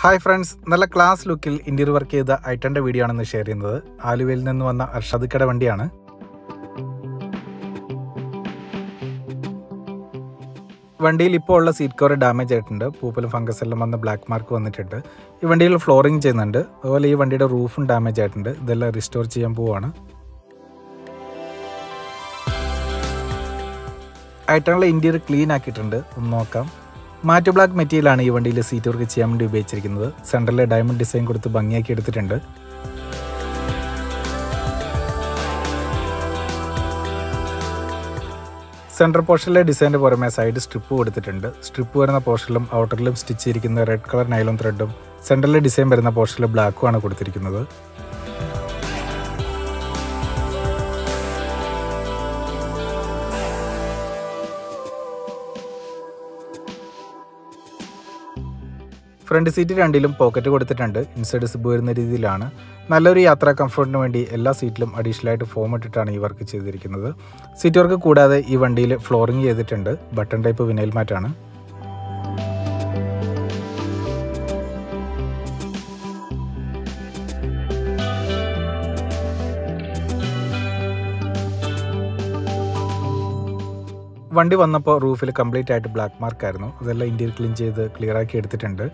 hi friends നല്ല class ലുക്കിൽ interior work ചെയ്ത ഐറ്റൻ്റെ വീഡിയോ ആണെന്ന് ഷെയർ ചെയ്യുന്നത് ആലുവയിൽ നിന്ന് വന്ന അർഷദ് കട വണ്ടിയാണ് വണ്ടിയിൽ ഇപ്പോൾ ഉള്ള സീറ്റ് കവർ ഡാമേജ് ആയിട്ടുണ്ട് പൂപ്പലും ഫംഗസ് എല്ലാം വന്ന ബ്ലാക്ക് മാർക്ക് വന്നിട്ടുണ്ട് ഈ വണ്ടിയിൽ ഫ്ലോറിങ് ചെയ്യുന്നുണ്ട് അതുപോലെ ഈ വണ്ടിയുടെ റൂഫും ഡാമേജ് ആയിട്ടുണ്ട് ഇതെല്ലാം റിസ്റ്റോർ ചെയ്യാൻ പോവാണ് ഐറ്റങ്ങളെ ഇന്റീരിയർ ക്ലീൻ ആക്കിയിട്ടുണ്ട് ഒന്ന് നോക്കാം മാറ്റ് ബ്ലാക്ക് മെറ്റീരിയലാണ് ഈ വണ്ടിയിൽ സീറ്റ് വർക്ക് ചെയ്യാൻ വേണ്ടി ഉപയോഗിച്ചിരിക്കുന്നത് സെൻറ്ററിലെ ഡയമണ്ട് ഡിസൈൻ കൊടുത്ത് ഭംഗിയാക്കി എടുത്തിട്ടുണ്ട് സെൻട്രൽ പോർഷനിലെ ഡിസൈൻ്റെ പുറമെ സൈഡ് സ്ട്രിപ്പ് കൊടുത്തിട്ടുണ്ട് സ്ട്രിപ്പ് വരുന്ന പോർഷനിലും ഔട്ടറിലും സ്റ്റിച്ച് ചെയ്തിരിക്കുന്ന റെഡ് കളർ നൈലോൺ ത്രെഡും സെൻട്രലിലെ ഡിസൈൻ വരുന്ന പോർഷനിൽ ബ്ലാക്കുമാണ് കൊടുത്തിരിക്കുന്നത് ഫ്രണ്ട് സീറ്റ് രണ്ടിലും പോക്കറ്റ് കൊടുത്തിട്ടുണ്ട് ഇൻസൈഡ് സിബ് വരുന്ന രീതിയിലാണ് നല്ലൊരു യാത്രാ കംഫർട്ടിന് വേണ്ടി എല്ലാ സീറ്റിലും അഡീഷണൽ ആയിട്ട് ഫോം ഇട്ടിട്ടാണ് ഈ വർക്ക് ചെയ്തിരിക്കുന്നത് സീറ്റ് വർക്ക് കൂടാതെ ഈ വണ്ടിയിൽ ഫ്ലോറിംഗ് ചെയ്തിട്ടുണ്ട് ബട്ടൺ ടൈപ്പ് വിനൈൽ മാറ്റാണ് വണ്ടി വന്നപ്പോൾ റൂഫിൽ കംപ്ലീറ്റ് ആയിട്ട് ബ്ലാക്ക് മാർക്ക് ആയിരുന്നു അതെല്ലാം ഇന്ത്യയിൽ ക്ലീൻ ചെയ്ത് ക്ലിയർ ആക്കി എടുത്തിട്ടുണ്ട്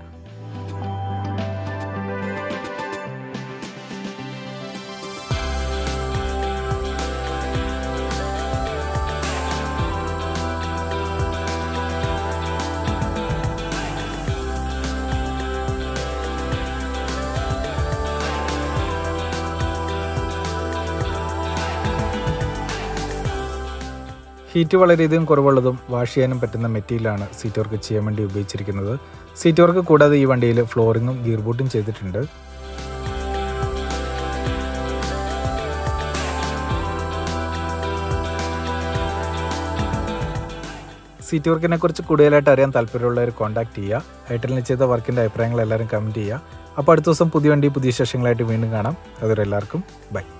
ഹീറ്റ് വളരെയധികം കുറവുള്ളതും വാഷ് ചെയ്യാനും പറ്റുന്ന മെറ്റീരിയലാണ് സീറ്റ് വർക്ക് ചെയ്യാൻ വേണ്ടി ഉപയോഗിച്ചിരിക്കുന്നത് സീറ്റ് വർക്ക് കൂടാതെ ഈ വണ്ടിയിൽ ഫ്ലോറിങ്ങും ഗിയർ ബൂട്ടും ചെയ്തിട്ടുണ്ട് സീറ്റ് വർക്കിനെ കുറിച്ച് കൂടുതലായിട്ട് അറിയാൻ താല്പര്യമുള്ളവർ കോൺടാക്ട് ചെയ്യുക എയർടെലിന് ചെയ്ത വർക്കിൻ്റെ അഭിപ്രായങ്ങൾ എല്ലാവരും കമൻറ്റ് ചെയ്യുക അപ്പോൾ അടുത്ത ദിവസം പുതിയ വണ്ടി പുതിയ വിശേഷങ്ങളായിട്ട് വീണ്ടും കാണാം അതുവരെ എല്ലാവർക്കും ബൈ